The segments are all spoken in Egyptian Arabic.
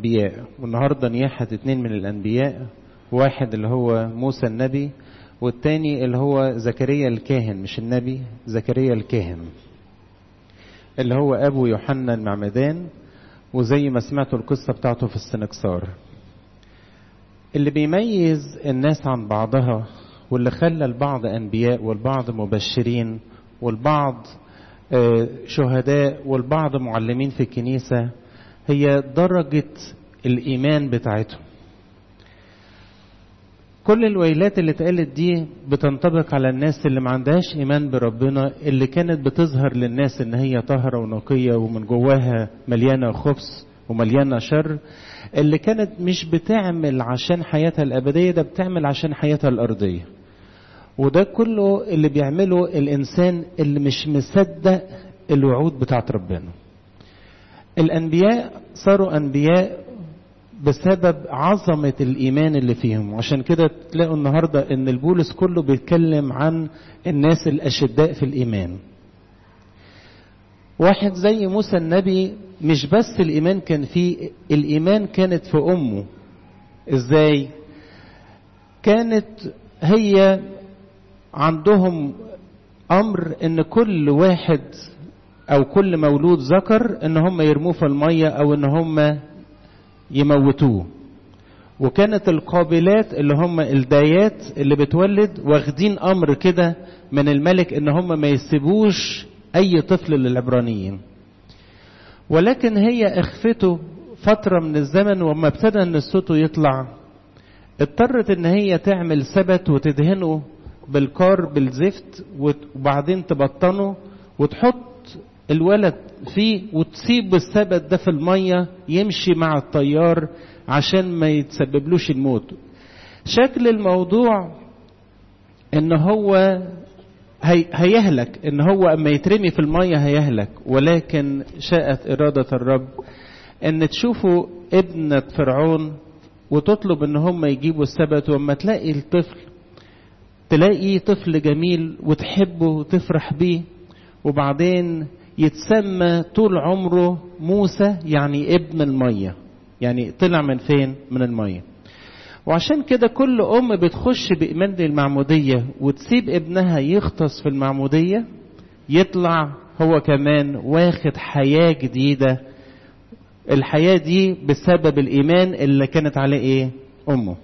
الأنبياء والنهاردة نياحة اتنين من الأنبياء واحد اللي هو موسى النبي والتاني اللي هو زكريا الكاهن مش النبي زكريا الكاهن اللي هو أبو يوحنا المعمدان وزي ما سمعتوا القصة بتاعته في السنكسار اللي بيميز الناس عن بعضها واللي خلى البعض أنبياء والبعض مبشرين والبعض شهداء والبعض معلمين في الكنيسة هي درجة الإيمان بتاعتهم كل الويلات اللي اتقالت دي بتنطبق على الناس اللي ما عندهاش ايمان بربنا اللي كانت بتظهر للناس ان هي طاهره ونقيه ومن جواها مليانه خبث ومليانه شر اللي كانت مش بتعمل عشان حياتها الابديه ده بتعمل عشان حياتها الارضيه وده كله اللي بيعمله الانسان اللي مش مصدق الوعود بتاعت ربنا الانبياء صاروا انبياء بسبب عظمة الإيمان اللي فيهم وعشان كده تلاقوا النهاردة إن البولس كله بيتكلم عن الناس الأشداء في الإيمان واحد زي موسى النبي مش بس الإيمان كان فيه الإيمان كانت في أمه إزاي كانت هي عندهم أمر إن كل واحد أو كل مولود ذكر إن هم يرموه في المية أو إن هم يموتوه وكانت القابلات اللي هم الدايات اللي بتولد واخدين امر كده من الملك ان هم ما يسيبوش اي طفل للعبرانيين ولكن هي اخفته فتره من الزمن وما ابتدى ان صوته يطلع اضطرت ان هي تعمل سبت وتدهنه بالكار بالزفت وبعدين تبطنه وتحط الولد فيه وتسيب السبت ده في المية يمشي مع الطيار عشان ما يتسببلوش الموت شكل الموضوع ان هو هي هيهلك ان هو اما يترمي في المية هيهلك ولكن شاءت ارادة الرب ان تشوفوا ابنة فرعون وتطلب ان هم يجيبوا السبت واما تلاقي الطفل تلاقيه طفل جميل وتحبه وتفرح بيه وبعدين يتسمى طول عمره موسى يعني ابن المية يعني طلع من فين من المية وعشان كده كل أم بتخش بإيمان المعمودية وتسيب ابنها يغطس في المعمودية يطلع هو كمان واخد حياة جديدة الحياة دي بسبب الإيمان اللي كانت عليه إيه أمه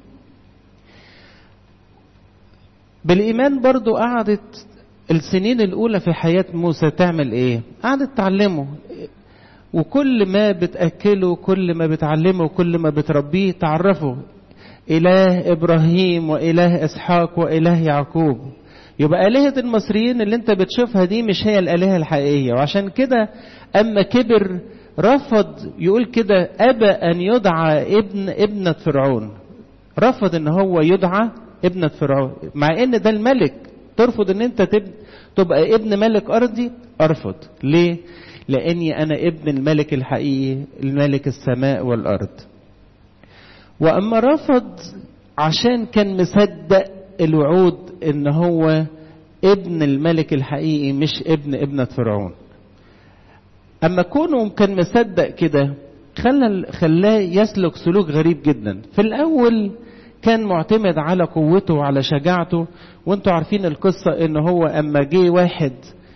بالإيمان برضو قعدت السنين الأولى في حياة موسى تعمل إيه؟ قعدت تعلمه وكل ما بتأكله كل ما بتعلمه كل ما بتربيه تعرفه إله إبراهيم وإله إسحاق وإله يعقوب يبقى آلهة المصريين اللي أنت بتشوفها دي مش هي الآلهة الحقيقية وعشان كده أما كبر رفض يقول كده أبى أن يدعى ابن ابنة فرعون رفض ان هو يدعى ابنة فرعون مع ان ده الملك ترفض ان انت تب... تبقى ابن ملك ارضي ارفض ليه لاني انا ابن الملك الحقيقي الملك السماء والارض واما رفض عشان كان مصدق الوعود ان هو ابن الملك الحقيقي مش ابن ابنة فرعون اما كونه كان مصدق كده خلى خلاه يسلك سلوك غريب جدا في الاول كان معتمد على قوته وعلى شجاعته وانتوا عارفين القصة ان هو اما جه واحد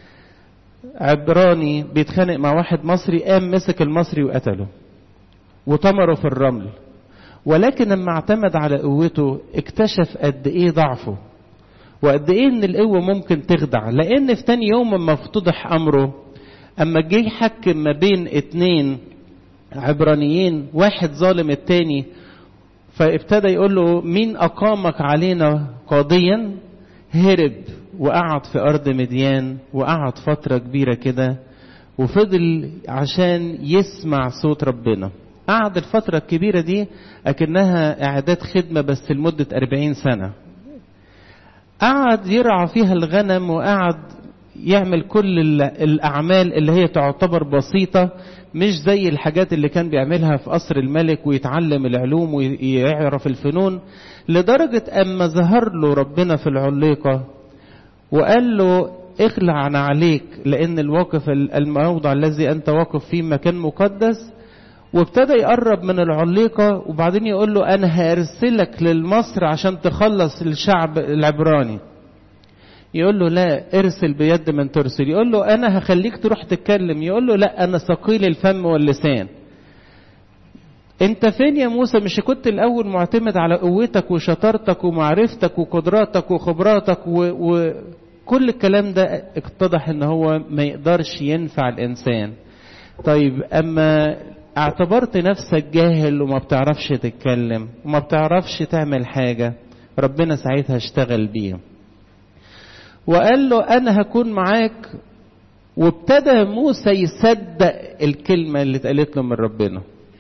عبراني بيتخانق مع واحد مصري قام مسك المصري وقتله وطمره في الرمل ولكن لما اعتمد على قوته اكتشف قد ايه ضعفه وقد ايه ان القوة ممكن تخدع لان في تاني يوم لما افتضح امره اما جه يحكم ما بين اتنين عبرانيين واحد ظالم التاني فابتدى يقول له مين أقامك علينا قاضيا هرب وقعد في أرض مديان وقعد فترة كبيرة كده وفضل عشان يسمع صوت ربنا قعد الفترة الكبيرة دي أكنها إعداد خدمة بس لمدة أربعين سنة قعد يرعى فيها الغنم وقعد يعمل كل الأعمال اللي هي تعتبر بسيطة مش زي الحاجات اللي كان بيعملها في قصر الملك ويتعلم العلوم ويعرف الفنون لدرجة أما ظهر له ربنا في العليقة وقال له اخلع عن عليك لأن الواقف الموضع الذي أنت واقف فيه مكان مقدس وابتدى يقرب من العليقة وبعدين يقول له أنا هأرسلك للمصر عشان تخلص الشعب العبراني يقول له لا ارسل بيد من ترسل يقول له أنا هخليك تروح تتكلم يقول له لا أنا ثقيل الفم واللسان انت فين يا موسى مش كنت الاول معتمد على قوتك وشطارتك ومعرفتك وقدراتك وخبراتك وكل الكلام ده اتضح ان هو ما يقدرش ينفع الانسان طيب اما اعتبرت نفسك جاهل وما بتعرفش تتكلم وما بتعرفش تعمل حاجة ربنا ساعتها اشتغل بيه وقال له انا هكون معاك وابتدى موسى يصدق الكلمة اللي اتقالت له من ربنا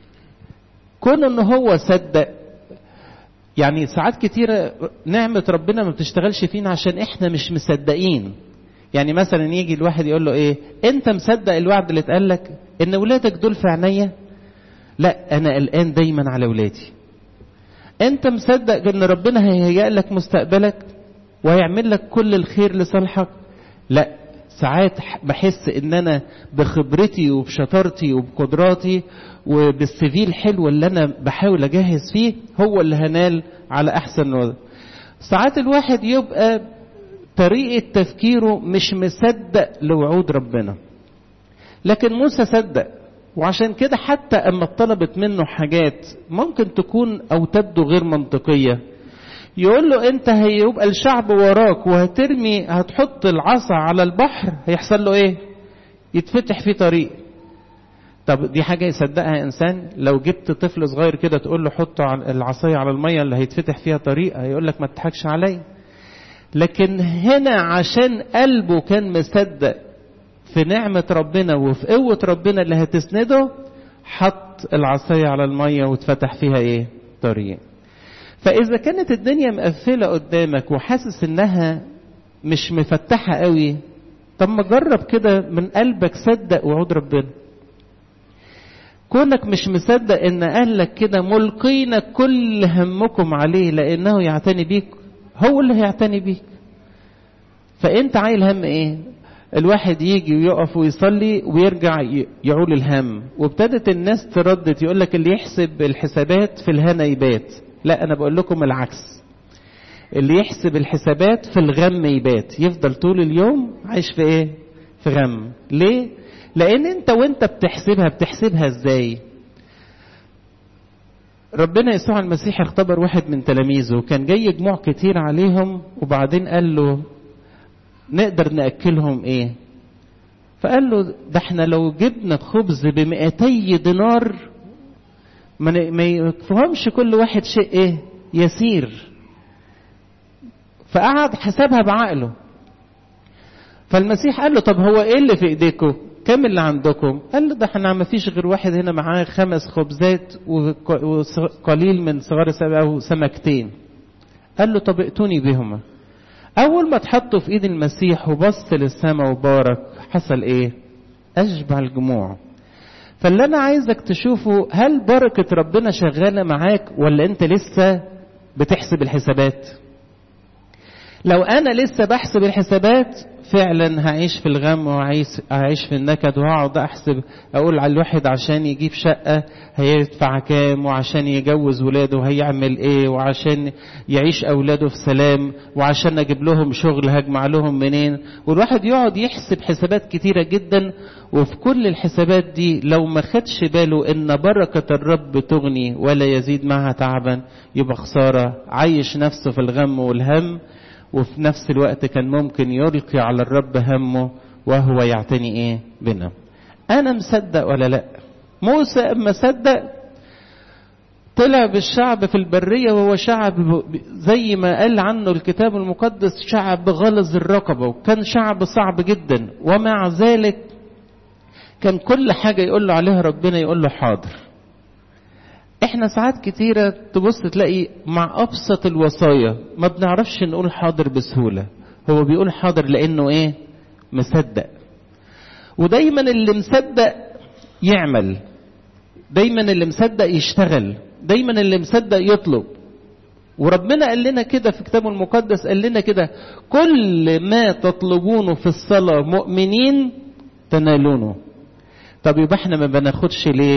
كون ان هو صدق يعني ساعات كتيرة نعمة ربنا ما بتشتغلش فينا عشان احنا مش مصدقين يعني مثلا يجي الواحد يقول له ايه انت مصدق الوعد اللي اتقال لك ان ولادك دول في عينيا لا انا قلقان دايما على ولادي انت مصدق ان ربنا هيهيئ لك مستقبلك وهيعمل لك كل الخير لصالحك لا ساعات بحس ان انا بخبرتي وبشطارتي وبقدراتي وبالسيفي الحلو اللي انا بحاول اجهز فيه هو اللي هنال على احسن وضع ساعات الواحد يبقى طريقة تفكيره مش مصدق لوعود ربنا لكن موسى صدق وعشان كده حتى اما طلبت منه حاجات ممكن تكون او تبدو غير منطقية يقول له انت هيبقى الشعب وراك وهترمي هتحط العصا على البحر هيحصل له ايه يتفتح فيه طريق طب دي حاجة يصدقها إنسان لو جبت طفل صغير كده تقول له حط العصاية على المية اللي هيتفتح فيها طريق هيقول لك ما تضحكش عليا لكن هنا عشان قلبه كان مصدق في نعمة ربنا وفي قوة ربنا اللي هتسنده حط العصاية على المية واتفتح فيها ايه طريق فإذا كانت الدنيا مقفلة قدامك وحاسس إنها مش مفتحة قوي طب ما جرب كده من قلبك صدق وعود ربنا كونك مش مصدق ان قالك كده ملقين كل همكم عليه لانه يعتني بيك هو اللي هيعتني بيك فانت عايل هم ايه الواحد يجي ويقف ويصلي ويرجع يعول الهم وابتدت الناس تردد يقول لك اللي يحسب الحسابات في الهنا يبات لا انا بقول لكم العكس اللي يحسب الحسابات في الغم يبات يفضل طول اليوم عايش في ايه في غم ليه لان انت وانت بتحسبها بتحسبها ازاي ربنا يسوع المسيح اختبر واحد من تلاميذه كان جاي جموع كتير عليهم وبعدين قال له نقدر نأكلهم ايه فقال له ده احنا لو جبنا خبز بمئتي دينار ما يكفهمش كل واحد شيء ايه يسير فقعد حسبها بعقله فالمسيح قال له طب هو ايه اللي في ايديكم كم اللي عندكم قال له ده احنا ما فيش غير واحد هنا معاه خمس خبزات وقليل من صغار او سمكتين قال له طب ائتوني بهما اول ما اتحطوا في ايد المسيح وبص للسماء وبارك حصل ايه اشبع الجموع فاللي انا عايزك تشوفه هل بركة ربنا شغالة معاك ولا انت لسه بتحسب الحسابات لو انا لسه بحسب الحسابات فعلا هعيش في الغم وهعيش هعيش في النكد وهقعد احسب اقول على الواحد عشان يجيب شقه هيدفع كام وعشان يجوز ولاده هيعمل ايه وعشان يعيش اولاده في سلام وعشان اجيب لهم شغل هجمع لهم منين والواحد يقعد يحسب حسابات كتيره جدا وفي كل الحسابات دي لو ما خدش باله ان بركه الرب تغني ولا يزيد معها تعبا يبقى خساره عايش نفسه في الغم والهم وفي نفس الوقت كان ممكن يلقي على الرب همه وهو يعتني ايه بنا انا مصدق ولا لا موسى اما صدق طلع بالشعب في البريه وهو شعب زي ما قال عنه الكتاب المقدس شعب غلظ الرقبه وكان شعب صعب جدا ومع ذلك كان كل حاجه يقول له عليها ربنا يقول له حاضر احنا ساعات كتيرة تبص تلاقي مع ابسط الوصايا ما بنعرفش نقول حاضر بسهولة هو بيقول حاضر لانه ايه مصدق ودايما اللي مصدق يعمل دايما اللي مصدق يشتغل دايما اللي مصدق يطلب وربنا قال لنا كده في كتابه المقدس قال لنا كده كل ما تطلبونه في الصلاة مؤمنين تنالونه طب يبقى احنا ما بناخدش ليه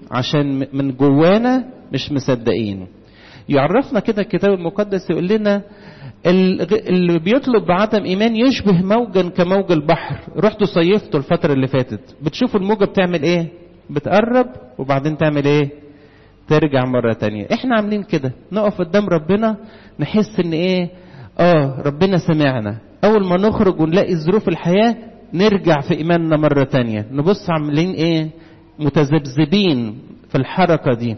عشان من جوانا مش مصدقين يعرفنا كده الكتاب المقدس يقول لنا اللي بيطلب بعدم ايمان يشبه موجا كموج البحر رحتوا صيفتوا الفتره اللي فاتت بتشوفوا الموجه بتعمل ايه بتقرب وبعدين تعمل ايه ترجع مرة تانية احنا عاملين كده نقف قدام ربنا نحس ان ايه اه ربنا سمعنا اول ما نخرج ونلاقي ظروف الحياة نرجع في ايماننا مرة تانية نبص عاملين ايه متذبذبين في الحركة دي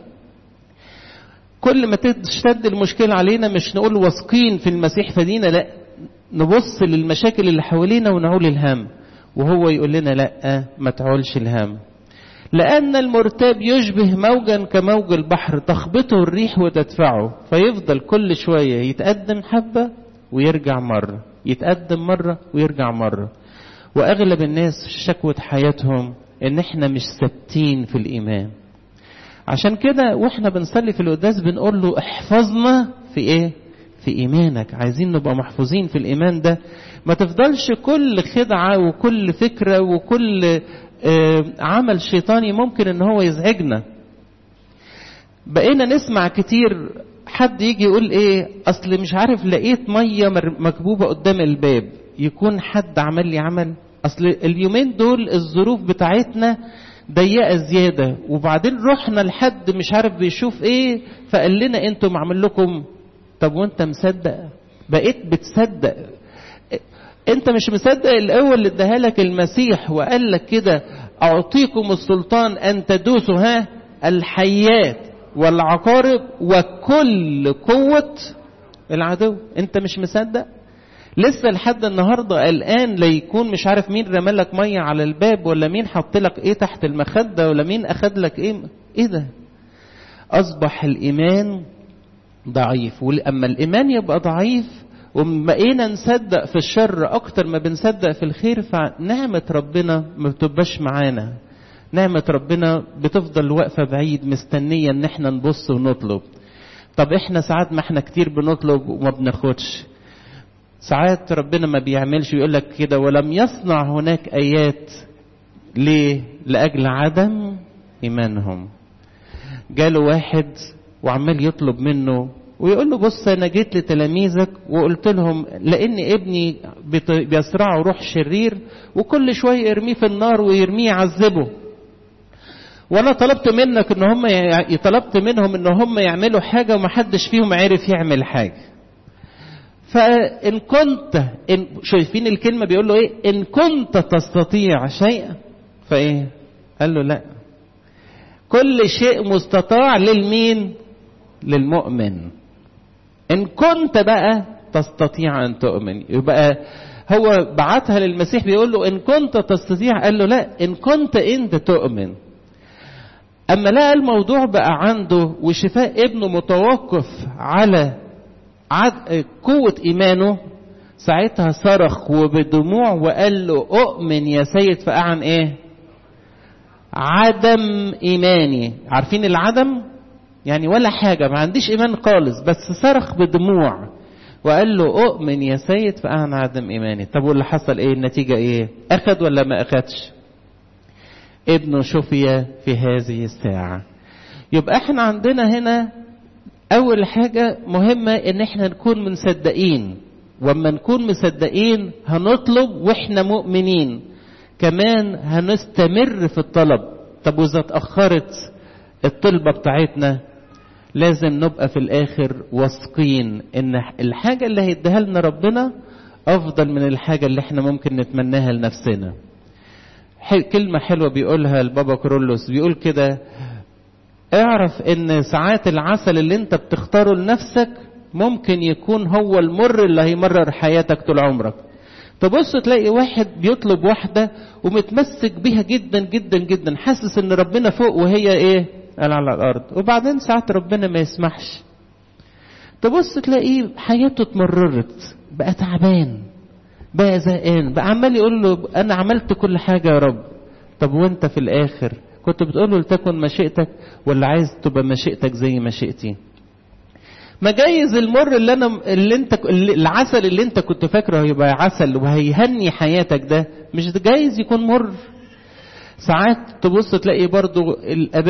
كل ما تشتد المشكلة علينا مش نقول واثقين في المسيح فدينا لا نبص للمشاكل اللي حوالينا ونعول الهم وهو يقول لنا لا ما تعولش الهم لأن المرتاب يشبه موجا كموج البحر تخبطه الريح وتدفعه فيفضل كل شوية يتقدم حبة ويرجع مرة يتقدم مرة ويرجع مرة وأغلب الناس شكوة حياتهم إن إحنا مش ثابتين في الإيمان عشان كده واحنا بنصلي في القداس بنقول له احفظنا في ايه في ايمانك عايزين نبقى محفوظين في الايمان ده ما تفضلش كل خدعه وكل فكره وكل آه عمل شيطاني ممكن ان هو يزعجنا بقينا نسمع كتير حد يجي يقول ايه اصل مش عارف لقيت ميه مكبوبه قدام الباب يكون حد عمل لي عمل اصل اليومين دول الظروف بتاعتنا ضيقه زياده وبعدين رحنا لحد مش عارف بيشوف ايه فقال لنا انتم عامل لكم طب وانت مصدق بقيت بتصدق انت مش مصدق الاول اللي اداها لك المسيح وقال لك كده اعطيكم السلطان ان تدوسوا ها الحيات والعقارب وكل قوه العدو انت مش مصدق لسه لحد النهارده قلقان لا يكون مش عارف مين رمى لك ميه على الباب ولا مين حط لك ايه تحت المخده ولا مين اخد لك ايه ايه ده اصبح الايمان ضعيف واما الايمان يبقى ضعيف وبقينا نصدق في الشر اكتر ما بنصدق في الخير فنعمه ربنا ما بتبقاش معانا نعمه ربنا بتفضل واقفه بعيد مستنيه ان احنا نبص ونطلب طب احنا ساعات ما احنا كتير بنطلب وما بناخدش ساعات ربنا ما بيعملش يقول لك كده ولم يصنع هناك ايات ليه لاجل عدم ايمانهم جاله واحد وعمال يطلب منه ويقول له بص انا جيت لتلاميذك وقلت لهم لان ابني بيصرعه روح شرير وكل شويه يرميه في النار ويرميه يعذبه وانا طلبت منك ان هم طلبت منهم ان هم يعملوا حاجه ومحدش فيهم عرف يعمل حاجه فإن كنت إن شايفين الكلمة بيقول له إيه؟ إن كنت تستطيع شيئا فإيه؟ قال له لا. كل شيء مستطاع للمين؟ للمؤمن. إن كنت بقى تستطيع أن تؤمن يبقى هو بعتها للمسيح بيقول له إن كنت تستطيع قال له لا إن كنت أنت تؤمن. أما لقى الموضوع بقى عنده وشفاء ابنه متوقف على عد... قوة إيمانه ساعتها صرخ وبدموع وقال له أؤمن يا سيد فأعن إيه؟ عدم إيماني عارفين العدم؟ يعني ولا حاجة ما عنديش إيمان خالص بس صرخ بدموع وقال له أؤمن يا سيد فأعن عدم إيماني طب واللي حصل إيه النتيجة إيه؟ أخد ولا ما أخدش؟ ابنه شفي في هذه الساعة يبقى احنا عندنا هنا أول حاجة مهمة إن إحنا نكون مصدقين وأما نكون مصدقين هنطلب وإحنا مؤمنين كمان هنستمر في الطلب طب وإذا اتأخرت الطلبة بتاعتنا لازم نبقى في الآخر واثقين إن الحاجة اللي هيديها لنا ربنا أفضل من الحاجة اللي إحنا ممكن نتمناها لنفسنا كلمة حلوة بيقولها البابا كرولوس بيقول كده اعرف ان ساعات العسل اللي انت بتختاره لنفسك ممكن يكون هو المر اللي هيمرر حياتك طول عمرك تبص تلاقي واحد بيطلب واحدة ومتمسك بيها جدا جدا جدا حاسس ان ربنا فوق وهي ايه قال على الارض وبعدين ساعات ربنا ما يسمحش تبص تلاقيه حياته اتمررت بقى تعبان بقى زهقان بقى عمال يقول له انا عملت كل حاجة يا رب طب وانت في الاخر كنت بتقول له لتكن مشيئتك ولا عايز تبقى مشيئتك زي مشيئتي ما جايز المر اللي انا اللي انت العسل اللي انت كنت فاكره هيبقى عسل وهيهني حياتك ده مش جايز يكون مر ساعات تبص تلاقي برضو الاباء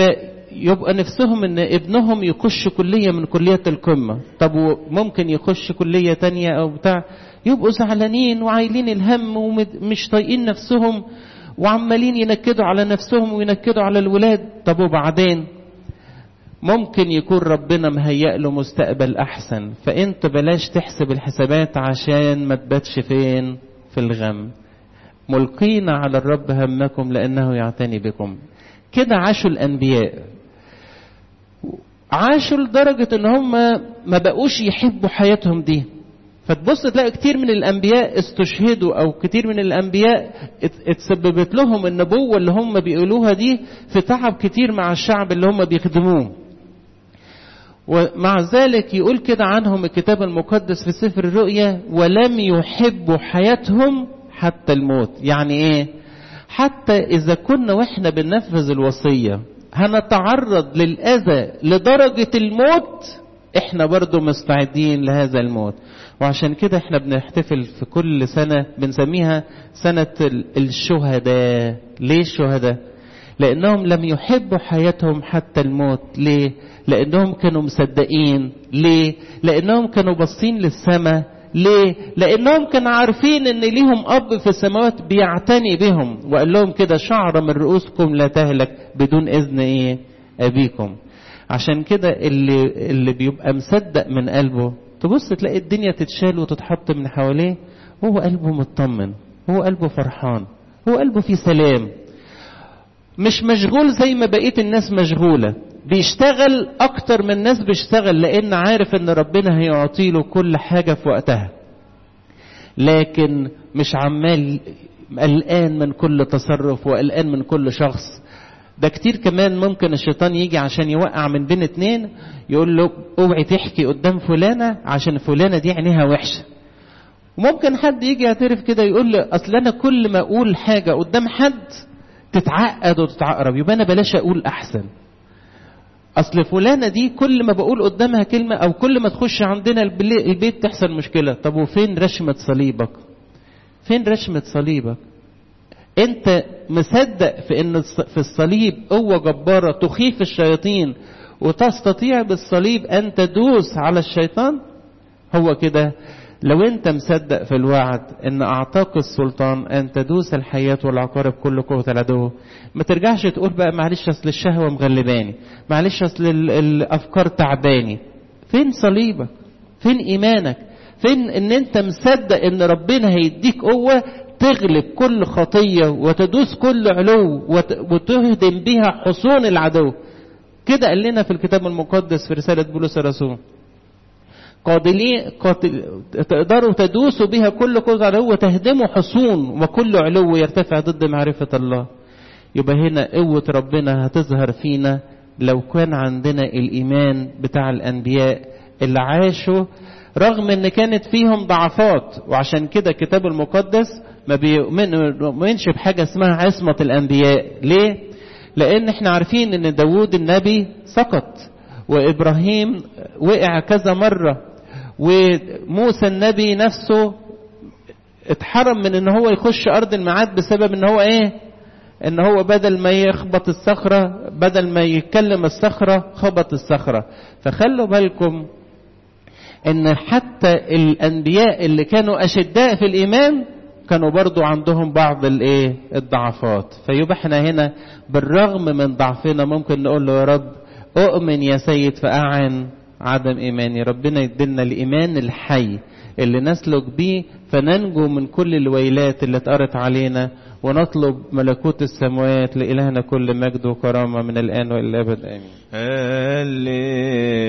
يبقى نفسهم ان ابنهم يخش كلية من كليات القمة طب ممكن يخش كلية تانية او بتاع يبقوا زعلانين وعايلين الهم ومش طايقين نفسهم وعمالين ينكدوا على نفسهم وينكدوا على الولاد طب وبعدين ممكن يكون ربنا مهيأ له مستقبل احسن فانت بلاش تحسب الحسابات عشان ما تباتش فين في الغم ملقين على الرب همكم لانه يعتني بكم كده عاشوا الانبياء عاشوا لدرجة ان هم ما بقوش يحبوا حياتهم دي فتبص تلاقي كتير من الانبياء استشهدوا او كتير من الانبياء اتسببت لهم النبوة اللي هم بيقولوها دي في تعب كتير مع الشعب اللي هم بيخدموه ومع ذلك يقول كده عنهم الكتاب المقدس في سفر الرؤيا ولم يحبوا حياتهم حتى الموت يعني ايه حتى اذا كنا واحنا بننفذ الوصية هنتعرض للأذى لدرجة الموت احنا برضو مستعدين لهذا الموت وعشان كده احنا بنحتفل في كل سنة بنسميها سنة الشهداء ليه الشهداء لانهم لم يحبوا حياتهم حتى الموت ليه لانهم كانوا مصدقين ليه لانهم كانوا باصين للسماء ليه لانهم كانوا عارفين ان ليهم اب في السماوات بيعتني بهم وقال لهم كده شعر من رؤوسكم لا تهلك بدون اذن ايه ابيكم عشان كده اللي اللي بيبقى مصدق من قلبه تبص تلاقي الدنيا تتشال وتتحط من حواليه وهو قلبه مطمن هو قلبه فرحان هو قلبه في سلام مش مشغول زي ما بقية الناس مشغولة بيشتغل اكتر من الناس بيشتغل لان عارف ان ربنا هيعطي له كل حاجة في وقتها لكن مش عمال قلقان من كل تصرف وقلقان من كل شخص ده كتير كمان ممكن الشيطان يجي عشان يوقع من بين اتنين يقول له اوعي تحكي قدام فلانة عشان فلانة دي عينيها وحشة وممكن حد يجي يعترف كده يقول له اصل انا كل ما اقول حاجة قدام حد تتعقد وتتعقرب يبقى انا بلاش اقول احسن اصل فلانه دي كل ما بقول قدامها كلمه او كل ما تخش عندنا البيت تحصل مشكله طب وفين رشمه صليبك فين رشمه صليبك انت مصدق في ان في الصليب قوه جباره تخيف الشياطين وتستطيع بالصليب ان تدوس على الشيطان هو كده لو انت مصدق في الوعد ان اعطاك السلطان ان تدوس الحياة والعقارب كل قوة العدو ما ترجعش تقول بقى معلش اصل الشهوة مغلباني معلش اصل الافكار تعباني فين صليبك فين ايمانك فين ان انت مصدق ان ربنا هيديك قوة تغلب كل خطية وتدوس كل علو وتهدم بها حصون العدو كده قال لنا في الكتاب المقدس في رسالة بولس الرسول قادلين قاتل تقدروا تدوسوا بها كل قوة علو وتهدموا حصون وكل علو يرتفع ضد معرفة الله يبقى هنا قوة ربنا هتظهر فينا لو كان عندنا الإيمان بتاع الأنبياء اللي عاشوا رغم ان كانت فيهم ضعفات وعشان كده الكتاب المقدس ما بيؤمنش بحاجة اسمها عصمة الأنبياء ليه؟ لأن احنا عارفين ان داوود النبي سقط وإبراهيم وقع كذا مرة وموسى النبي نفسه اتحرم من ان هو يخش ارض الميعاد بسبب ان هو ايه ان هو بدل ما يخبط الصخرة بدل ما يتكلم الصخرة خبط الصخرة فخلوا بالكم ان حتى الانبياء اللي كانوا اشداء في الايمان كانوا برضو عندهم بعض الايه الضعفات فيبقى احنا هنا بالرغم من ضعفنا ممكن نقول له يا رب اؤمن يا سيد فاعن عدم ايماني ربنا يدينا الايمان الحي اللي نسلك بيه فننجو من كل الويلات اللي اتقرت علينا ونطلب ملكوت السماوات لإلهنا كل مجد وكرامة من الآن وإلى الأبد آمين هللويا